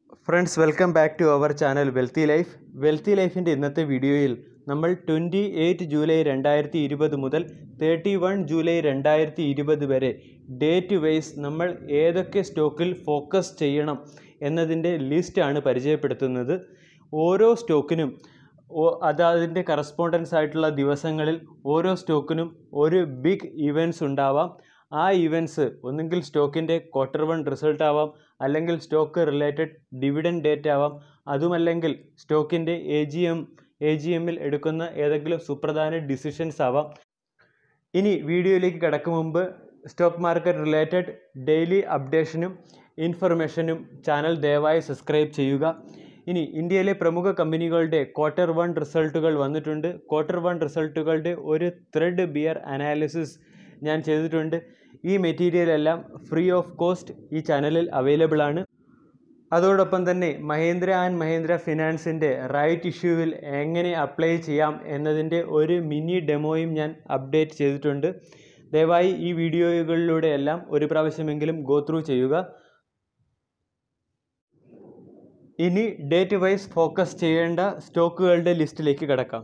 friends welcome back to our channel wealthy life wealthy ലൈഫിൻ്റെ ഇന്നത്തെ വീഡിയോയിൽ നമ്മൾ ട്വൻറ്റി എയ്റ്റ് ജൂലൈ രണ്ടായിരത്തി ഇരുപത് മുതൽ തേർട്ടി വൺ ജൂലൈ രണ്ടായിരത്തി ഇരുപത് വരെ ഡേറ്റ് വൈസ് നമ്മൾ ഏതൊക്കെ സ്റ്റോക്കിൽ ഫോക്കസ് ചെയ്യണം എന്നതിൻ്റെ ലിസ്റ്റാണ് പരിചയപ്പെടുത്തുന്നത് ഓരോ സ്റ്റോക്കിനും ഓ- അത് അതിൻ്റെ കറസ്പോണ്ടൻസ് ആയിട്ടുള്ള ദിവസങ്ങളിൽ ഓരോ സ്റ്റോക്കിനും ഒരു ബിഗ് ഇവൻറ്റ്സ് ഉണ്ടാവാം ആ ഇവൻറ്റ്സ് ഒന്നുകിൽ സ്റ്റോക്കിൻ്റെ ക്വാർട്ടർ വൺ റിസൾട്ട് ആവാം അല്ലെങ്കിൽ സ്റ്റോക്ക് റിലേറ്റഡ് ഡിവിഡൻ ഡേറ്റ് ആവാം അതുമല്ലെങ്കിൽ സ്റ്റോക്കിൻ്റെ A G M A G എമ്മിൽ എടുക്കുന്ന ഏതെങ്കിലും സുപ്രധാന ഡിസിഷൻസ് ആവാം ഇനി വീഡിയോയിലേക്ക് കിടക്കും മുമ്പ് സ്റ്റോക്ക് മാർക്കറ്റ് റിലേറ്റഡ് ഡെയിലി അപ്ഡേഷനും ഇൻഫർമേഷനും ചാനൽ ദയവായി സബ്സ്ക്രൈബ് ചെയ്യുക ഇനി ഇന്ത്യയിലെ പ്രമുഖ കമ്പനികളുടെ ക്വാർട്ടർ വൺ റിസൾട്ടുകൾ വന്നിട്ടുണ്ട് ക്വാർട്ടർ വൺ റിസൾട്ടുകളുടെ ഒരു ത്രെഡ് ബിയർ അനാലിസിസ് ഞാൻ ചെയ്തിട്ടുണ്ട് ഈ മെറ്റീരിയൽ എല്ലാം ഫ്രീ ഓഫ് കോസ്റ്റ് ഈ ചാനലിൽ അവൈലബിൾ ആണ് അതോടൊപ്പം തന്നെ മഹേന്ദ്ര ആൻഡ് മഹേന്ദ്ര ഫിനാൻസിൻ്റെ റൈറ്റ് ഇഷ്യൂവിൽ എങ്ങനെ അപ്ലൈ ചെയ്യാം എന്നതിൻ്റെ ഒരു മിനി ഡെമോയും ഞാൻ അപ്ഡേറ്റ് ചെയ്തിട്ടുണ്ട് ദയവായി ഈ വീഡിയോകളിലൂടെ എല്ലാം ഒരു പ്രാവശ്യമെങ്കിലും ഗോ ത്രൂ ചെയ്യുക ഇനി ഡേറ്റ് വൈസ് ഫോക്കസ് ചെയ്യേണ്ട സ്റ്റോക്കുകളുടെ ലിസ്റ്റിലേക്ക് കിടക്കാം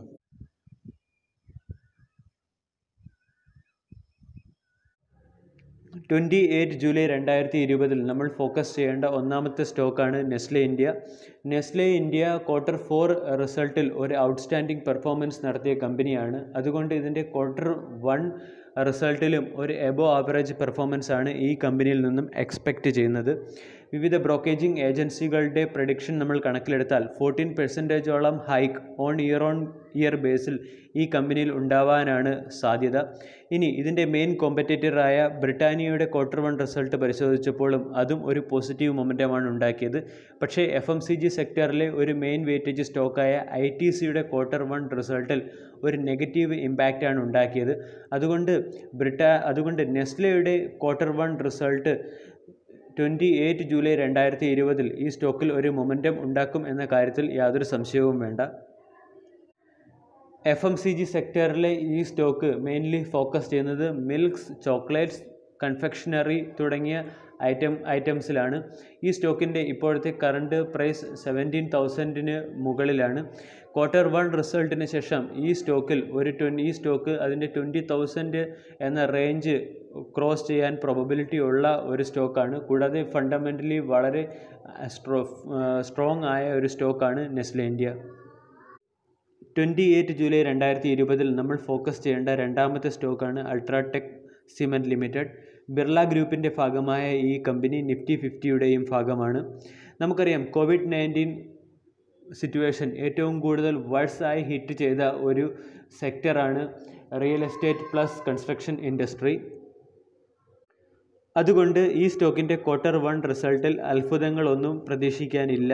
ട്വൻറ്റി എയ്റ്റ് ജൂലൈ രണ്ടായിരത്തി ഇരുപതിൽ നമ്മൾ ഫോക്കസ് ചെയ്യേണ്ട ഒന്നാമത്തെ സ്റ്റോക്കാണ് Nestle India Nestle India quarter four റിസൾട്ടിൽ ഒരു ഔട്ട്സ്റ്റാൻഡിംഗ് പെർഫോമൻസ് നടത്തിയ കമ്പനിയാണ് അതുകൊണ്ട് ഇതിൻ്റെ ക്വാർട്ടർ വൺ റിസൾട്ടിലും ഒരു എബോ ആവറേജ് പെർഫോമൻസ് ആണ് ഈ കമ്പനിയിൽ നിന്നും എക്സ്പെക്റ്റ് ചെയ്യുന്നത് വിവിധ ബ്രോക്കേജിംഗ് ഏജൻസികളുടെ പ്രഡിക്ഷൻ നമ്മൾ കണക്കിലെടുത്താൽ ഫോർട്ടീൻ പെർസെൻറ്റേജോളം hike on year on year ബേസിൽ ഈ കമ്പനിയിൽ ഉണ്ടാവാനാണ് സാധ്യത ഇനി ഇതിൻ്റെ മെയിൻ കോമ്പറ്റേറ്ററായ ബ്രിട്ടാനിയയുടെ ക്വാർട്ടർ വൺ റിസൾട്ട് പരിശോധിച്ചപ്പോഴും അതും ഒരു പോസിറ്റീവ് മൊമെൻറ്റമാണ് ഉണ്ടാക്കിയത് പക്ഷേ എഫ് എം സി ജി സെക്ടറിലെ ഒരു മെയിൻ വെയിറ്റേജ് സ്റ്റോക്കായ ഐ ടി സിയുടെ ക്വാർട്ടർ വൺ റിസൾട്ടിൽ ഒരു നെഗറ്റീവ് ഇമ്പാക്റ്റാണ് ഉണ്ടാക്കിയത് അതുകൊണ്ട് ബ്രിട്ടാ അതുകൊണ്ട് നെസ്ലയുടെ quarter one result twenty eight July രണ്ടായിരത്തി ഇരുപതിൽ ഈ സ്റ്റോക്കിൽ ഒരു മൊമെൻറ്റം ഉണ്ടാക്കും എന്ന കാര്യത്തിൽ യാതൊരു സംശയവും വേണ്ട എഫ് എം സി ജി സെക്ടറിലെ ഈ സ്റ്റോക്ക് മെയിൻലി ഫോക്കസ് ചെയ്യുന്നത് മിൽക്സ് ചോക്ലേറ്റ്സ് കൺഫെക്ഷനറി തുടങ്ങിയ ഐറ്റം ഐറ്റംസിലാണ് ഈ സ്റ്റോക്കിൻ്റെ ഇപ്പോഴത്തെ കറണ്ട് പ്രൈസ് സെവൻറ്റീൻ തൗസൻഡിന് മുകളിലാണ് ക്വാർട്ടർ വൺ റിസൾട്ടിന് ശേഷം ഈ സ്റ്റോക്കിൽ ഒരു ട്വൻ ഈ സ്റ്റോക്ക് അതിൻ്റെ ട്വൻറ്റി തൗസൻഡ് എന്ന റേഞ്ച് ക്രോസ് ചെയ്യാൻ പ്രോബബിലിറ്റി ഉള്ള ഒരു സ്റ്റോക്കാണ് കൂടാതെ ഫണ്ടമെൻ്റലി വളരെ സ്ട്രോ സ്ട്രോങ് ആയ ഒരു സ്റ്റോക്കാണ് Nestle India twenty eight July രണ്ടായിരത്തി ഇരുപതിൽ നമ്മൾ ഫോക്കസ് ചെയ്യേണ്ട രണ്ടാമത്തെ സ്റ്റോക്കാണ് അൾട്രാടെക് സിമെൻറ്റ് ലിമിറ്റഡ് ബിർള ഗ്രൂപ്പിൻ്റെ ഭാഗമായ ഈ കമ്പനി നിഫ്റ്റി ഫിഫ്റ്റിയുടെയും ഭാഗമാണ് നമുക്കറിയാം കോവിഡ് നയൻറ്റീൻ സിറ്റുവേഷൻ ഏറ്റവും കൂടുതൽ വർസായി ഹിറ്റ് ചെയ്ത ഒരു സെക്ടറാണ് real estate plus construction industry അതുകൊണ്ട് ഈ സ്റ്റോക്കിൻ്റെ ക്വാർട്ടർ വൺ റിസൾട്ടിൽ അത്ഭുതങ്ങളൊന്നും പ്രതീക്ഷിക്കാനില്ല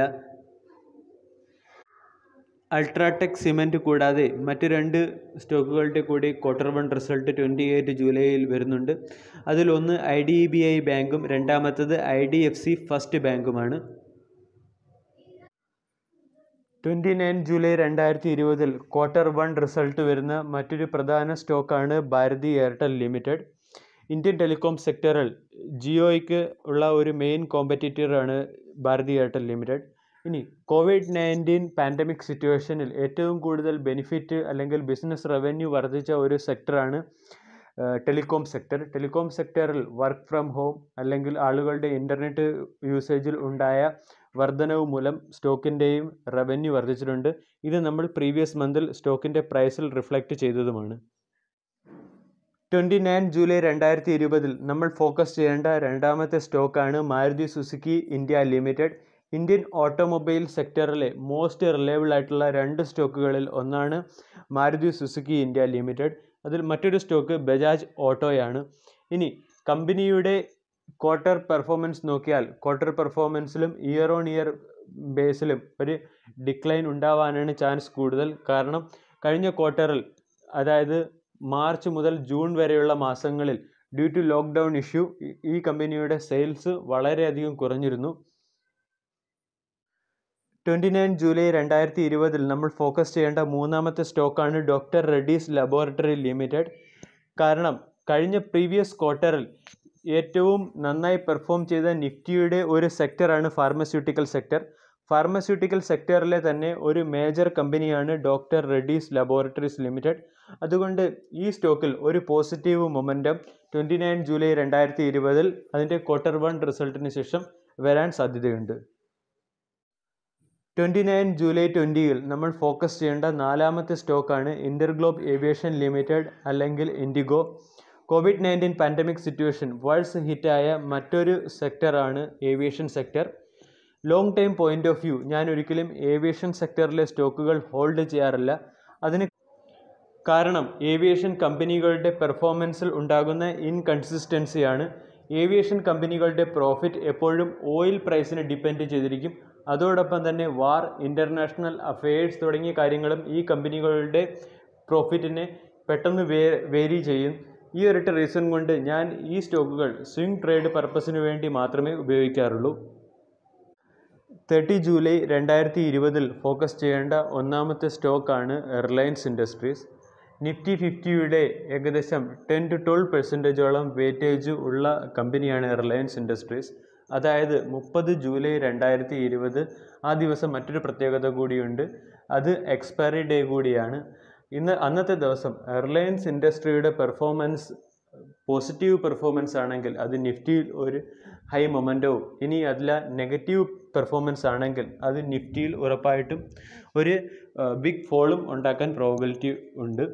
അൾട്രാടെക് സിമെൻറ്റ് കൂടാതെ മറ്റ് രണ്ട് സ്റ്റോക്കുകളുടെ കൂടി quarter one result twenty eight ജൂലൈയിൽ വരുന്നുണ്ട് അതിലൊന്ന് ഐ ഡി ബി ഐ ബാങ്കും രണ്ടാമത്തത് I D F C first ബാങ്കുമാണ് ട്വൻറ്റി നയൻ ജൂലൈ രണ്ടായിരത്തി ഇരുപതിൽ ക്വാർട്ടർ വൺ റിസൾട്ട് വരുന്ന മറ്റൊരു പ്രധാന സ്റ്റോക്കാണ് Bharti Airtel limited Indian telecom സെക്ടറിൽ ജിയോയ്ക്ക് ഉള്ള ഒരു മെയിൻ കോമ്പറ്റീറ്ററാണ് ഭാരതി എയർടെൽ ലിമിറ്റഡ് ഇനി കോവിഡ് നയൻറ്റീൻ പാൻഡമിക് സിറ്റുവേഷനിൽ ഏറ്റവും കൂടുതൽ ബെനിഫിറ്റ് അല്ലെങ്കിൽ ബിസിനസ് റവന്യൂ വർദ്ധിച്ച ഒരു സെക്ടറാണ് ടെലികോം സെക്ടർ ടെലികോം സെക്ടറിൽ വർക്ക് ഫ്രം ഹോം അല്ലെങ്കിൽ ആളുകളുടെ ഇൻ്റർനെറ്റ് യൂസേജിൽ ഉണ്ടായ വർധനവ് മൂലം സ്റ്റോക്കിൻ്റെയും റവന്യൂ വർദ്ധിച്ചിട്ടുണ്ട് ഇത് നമ്മൾ പ്രീവിയസ് മന്തിൽ സ്റ്റോക്കിൻ്റെ പ്രൈസിൽ റിഫ്ലക്റ്റ് ചെയ്തതുമാണ് ട്വൻറ്റി നയൻ ജൂലൈ രണ്ടായിരത്തി ഇരുപതിൽ നമ്മൾ ഫോക്കസ് ചെയ്യേണ്ട രണ്ടാമത്തെ സ്റ്റോക്കാണ് Maruti Suzuki India limited Indian automobile സെക്ടറിലെ മോസ്റ്റ് റിലയബിൾ ആയിട്ടുള്ള രണ്ട് സ്റ്റോക്കുകളിൽ ഒന്നാണ് മാരുതി സുസുക്കി ഇന്ത്യ ലിമിറ്റഡ് അതിൽ മറ്റൊരു സ്റ്റോക്ക് ബജാജ് ഓട്ടോയാണ് ഇനി കമ്പനിയുടെ ക്വാർട്ടർ പെർഫോമൻസ് നോക്കിയാൽ ക്വാർട്ടർ പെർഫോമൻസിലും ഇയർ ഓൺ ഇയർ ബേസിലും ഒരു ഡിക്ലൈൻ ഉണ്ടാവാനാണ് ചാൻസ് കൂടുതൽ കാരണം കഴിഞ്ഞ ക്വാർട്ടറിൽ അതായത് മാർച്ച് മുതൽ ജൂൺ വരെയുള്ള മാസങ്ങളിൽ ഡ്യൂ ടു ലോക്ക്ഡൗൺ ഇഷ്യൂ ഈ കമ്പനിയുടെ സെയിൽസ് വളരെയധികം കുറഞ്ഞിരുന്നു ട്വൻറ്റി നയൻ ജൂലൈ രണ്ടായിരത്തി ഇരുപതിൽ നമ്മൾ ഫോക്കസ് ചെയ്യേണ്ട മൂന്നാമത്തെ സ്റ്റോക്കാണ് ഡോക്ടർ റെഡ്ഡീസ് ലബോറട്ടറി ലിമിറ്റഡ് കാരണം കഴിഞ്ഞ പ്രീവിയസ് ക്വാർട്ടറിൽ ഏറ്റവും നന്നായി പെർഫോം ചെയ്ത നിഫ്റ്റിയുടെ ഒരു സെക്ടറാണ് ഫാർമസ്യൂട്ടിക്കൽ സെക്ടർ ഫാർമസ്യൂട്ടിക്കൽ സെക്ടറിലെ തന്നെ ഒരു മേജർ കമ്പനിയാണ് ഡോക്ടർ റെഡ്ഡീസ് ലബോറട്ടറീസ് ലിമിറ്റഡ് അതുകൊണ്ട് ഈ സ്റ്റോക്കിൽ ഒരു positive momentum twenty nine July രണ്ടായിരത്തി ഇരുപതിൽ അതിൻ്റെ ക്വാർട്ടർ വൺ റിസൾട്ടിന് ശേഷം വരാൻ സാധ്യതയുണ്ട് ട്വൻറ്റി നയൻ ജൂലൈ ട്വൻറ്റിയിൽ നമ്മൾ ഫോക്കസ് ചെയ്യേണ്ട നാലാമത്തെ സ്റ്റോക്കാണ് ഇൻ്റർഗ്ലോബ് ഏവിയേഷൻ ലിമിറ്റഡ് അല്ലെങ്കിൽ IndiGo COVID nineteen pandemic situation വേൾഡ്സ് ഹിറ്റായ മറ്റൊരു സെക്ടറാണ് aviation sector long time point of view ഞാൻ ഒരിക്കലും ഏവിയേഷൻ സെക്ടറിലെ സ്റ്റോക്കുകൾ ഹോൾഡ് ചെയ്യാറില്ല അതിന് കാരണം ഏവിയേഷൻ കമ്പനികളുടെ പെർഫോമൻസിൽ ഉണ്ടാകുന്ന ഇൻകൺസിസ്റ്റൻസിയാണ് ഏവിയേഷൻ കമ്പനികളുടെ പ്രോഫിറ്റ് എപ്പോഴും ഓയിൽ പ്രൈസിനെ ഡിപ്പെൻഡ് ചെയ്തിരിക്കും അതോടൊപ്പം തന്നെ വാർ ഇൻ്റർനാഷണൽ അഫയേഴ്സ് തുടങ്ങിയ കാര്യങ്ങളും ഈ കമ്പനികളുടെ പ്രോഫിറ്റിനെ പെട്ടെന്ന് വേ വേരി ചെയ്യും ഈ ഒരൊറ്റ റീസൺ കൊണ്ട് ഞാൻ ഈ സ്റ്റോക്കുകൾ സ്വിംഗ് ട്രേഡ് പർപ്പസിന് വേണ്ടി മാത്രമേ ഉപയോഗിക്കാറുള്ളൂ തേർട്ടി ജൂലൈ രണ്ടായിരത്തി ഇരുപതിൽ ഫോക്കസ് ചെയ്യേണ്ട ഒന്നാമത്തെ സ്റ്റോക്കാണ് റിലയൻസ് ഇൻഡസ്ട്രീസ് നിഫ്റ്റി ഫിഫ്റ്റിയുടെ ഏകദേശം ടെൻ ടു ട്വൽവ് പെർസെൻറ്റേജോളം വെയിറ്റേജ് ഉള്ള കമ്പനിയാണ് റിലയൻസ് ഇൻഡസ്ട്രീസ് അതായത് മുപ്പത് ജൂലൈ രണ്ടായിരത്തി ഇരുപത് ആ ദിവസം മറ്റൊരു പ്രത്യേകത കൂടിയുണ്ട് അത് എക്സ്പയറി ഡേ കൂടിയാണ് ഇന്ന് അന്നത്തെ ദിവസം റിലയൻസ് ഇൻഡസ്ട്രിയുടെ പെർഫോമൻസ് പോസിറ്റീവ് പെർഫോമൻസ് ആണെങ്കിൽ അത് നിഫ്റ്റിയിൽ ഒരു ഹൈ മൊമെൻറ്റവും ഇനി അതില നെഗറ്റീവ് പെർഫോമൻസ് ആണെങ്കിൽ അത് നിഫ്റ്റിയിൽ ഉറപ്പായിട്ടും ഒരു ബിഗ് ഫോളും ഉണ്ടാക്കാൻ പ്രോബിലിറ്റി ഉണ്ട്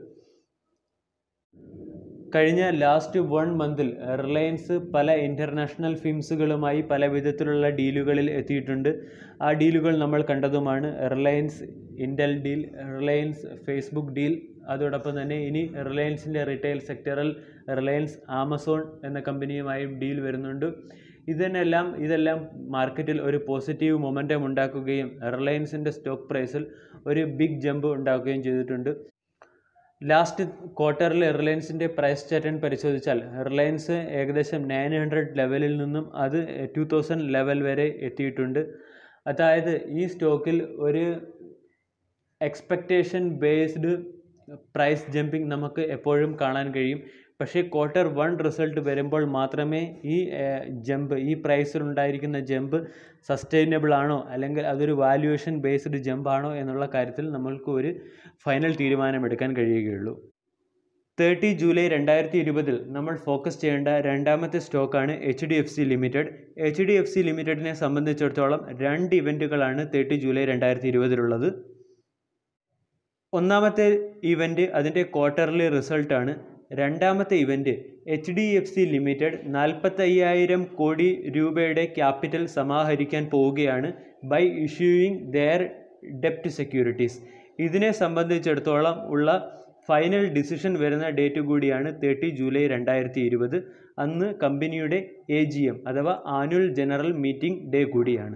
കഴിഞ്ഞ ലാസ്റ്റ് വൺ മന്തിൽ റിലയൻസ് പല ഇൻ്റർനാഷണൽ ഫിംസുകളുമായി പല വിധത്തിലുള്ള ഡീലുകളിൽ എത്തിയിട്ടുണ്ട് ആ ഡീലുകൾ നമ്മൾ കണ്ടതുമാണ് Reliance Intel deal Reliance Facebook deal അതോടൊപ്പം തന്നെ ഇനി റിലയൻസിൻ്റെ റിറ്റെയിൽ സെക്ടറിൽ റിലയൻസ് ആമസോൺ എന്ന കമ്പനിയുമായും ഡീൽ വരുന്നുണ്ട് ഇതിനെല്ലാം ഇതെല്ലാം മാർക്കറ്റിൽ ഒരു പോസിറ്റീവ് മൊമെൻറ്റം ഉണ്ടാക്കുകയും റിലയൻസിൻ്റെ സ്റ്റോക്ക് പ്രൈസിൽ ഒരു ബിഗ് ജമ്പ് ഉണ്ടാക്കുകയും ചെയ്തിട്ടുണ്ട് ലാസ്റ്റ് ക്വാർട്ടറിൽ റിലയൻസിൻ്റെ പ്രൈസ് ചാറ്റൺ പരിശോധിച്ചാൽ റിലയൻസ് ഏകദേശം നയൻ ഹൺഡ്രഡ് ലെവലിൽ നിന്നും അത് ടു തൗസൻഡ് ലെവൽ വരെ എത്തിയിട്ടുണ്ട് അതായത് ഈ സ്റ്റോക്കിൽ ഒരു എക്സ്പെക്റ്റേഷൻ ബേസ്ഡ് പ്രൈസ് ജമ്പിങ് നമുക്ക് എപ്പോഴും കാണാൻ കഴിയും പക്ഷേ ക്വാർട്ടർ വൺ റിസൾട്ട് വരുമ്പോൾ മാത്രമേ ഈ ജമ്പ് ഈ പ്രൈസിൽ ഉണ്ടായിരിക്കുന്ന ജമ്പ് സസ്റ്റൈനബിൾ ആണോ അല്ലെങ്കിൽ അതൊരു വാല്യുവേഷൻ ബേസ്ഡ് ജമ്പ് ആണോ എന്നുള്ള കാര്യത്തിൽ നമ്മൾക്ക് ഒരു ഫൈനൽ തീരുമാനമെടുക്കാൻ കഴിയുകയുള്ളൂ തേർട്ടി ജൂലൈ രണ്ടായിരത്തി ഇരുപതിൽ നമ്മൾ ഫോക്കസ് ചെയ്യേണ്ട രണ്ടാമത്തെ സ്റ്റോക്കാണ് H D F C limited H D F C ലിമിറ്റഡിനെ സംബന്ധിച്ചിടത്തോളം രണ്ട് ഇവൻറ്റുകളാണ് തേർട്ടി ജൂലൈ രണ്ടായിരത്തി ഇരുപതിലുള്ളത് ഒന്നാമത്തെ ഇവൻ്റ് അതിൻ്റെ ക്വാർട്ടർലി റിസൾട്ടാണ് രണ്ടാമത്തെ event H D F C limited നാൽപ്പത്തയ്യായിരം കോടി രൂപയുടെ ക്യാപിറ്റൽ സമാഹരിക്കാൻ പോവുകയാണ് ബൈ ഇഷ്യൂയിങ് ദെയർ ഡെപ്റ്റ് സെക്യൂരിറ്റീസ് ഇതിനെ സംബന്ധിച്ചിടത്തോളം ഉള്ള ഫൈനൽ ഡിസിഷൻ വരുന്ന ഡേറ്റ് കൂടിയാണ് തേർട്ടി ജൂലൈ രണ്ടായിരത്തി ഇരുപത് അന്ന് കമ്പനിയുടെ എ ജി എം അഥവാ ആനുവൽ ജനറൽ മീറ്റിംഗ് ഡേ കൂടിയാണ്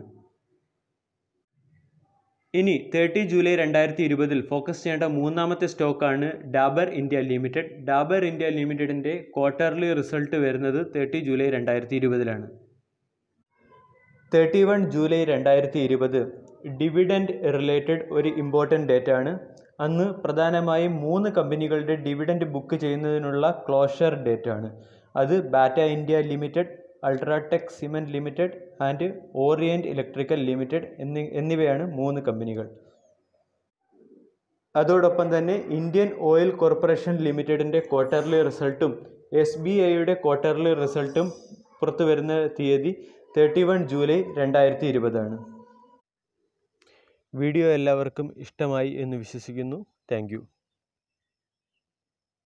ഇനി തേർട്ടി ജൂലൈ രണ്ടായിരത്തി ഇരുപതിൽ ഫോക്കസ് ചെയ്യേണ്ട മൂന്നാമത്തെ സ്റ്റോക്കാണ് Dabur India limited Dabur India ലിമിറ്റഡിൻ്റെ ക്വാർട്ടർലി റിസൾട്ട് വരുന്നത് തേർട്ടി ജൂലൈ രണ്ടായിരത്തി ഇരുപതിലാണ് തേർട്ടി വൺ ജൂലൈ രണ്ടായിരത്തി ഇരുപത് ഡിവിഡൻഡ് റിലേറ്റഡ് ഒരു ഇമ്പോർട്ടൻ്റ് ഡേറ്റ് ആണ് അന്ന് പ്രധാനമായും മൂന്ന് കമ്പനികളുടെ ഡിവിഡൻഡ് ബുക്ക് ചെയ്യുന്നതിനുള്ള ക്ലോഷർ ഡേറ്റ് ആണ് അത് Bata India limited UltraTech cement limited and Orient electrical limited എന്നി എന്നിവയാണ് മൂന്ന് കമ്പനികൾ അതോടൊപ്പം തന്നെ ഇന്ത്യൻ ഓയിൽ കോർപ്പറേഷൻ ലിമിറ്റഡിൻ്റെ ക്വാർട്ടർലി റിസൾട്ടും എസ് ബി ഐയുടെ ക്വാർട്ടർലി റിസൾട്ടും പുറത്തു വരുന്ന തീയതി തേർട്ടി വൺ ജൂലൈ രണ്ടായിരത്തി ഇരുപതാണ് വീഡിയോ എല്ലാവർക്കും ഇഷ്ടമായി എന്ന് വിശ്വസിക്കുന്നു താങ്ക്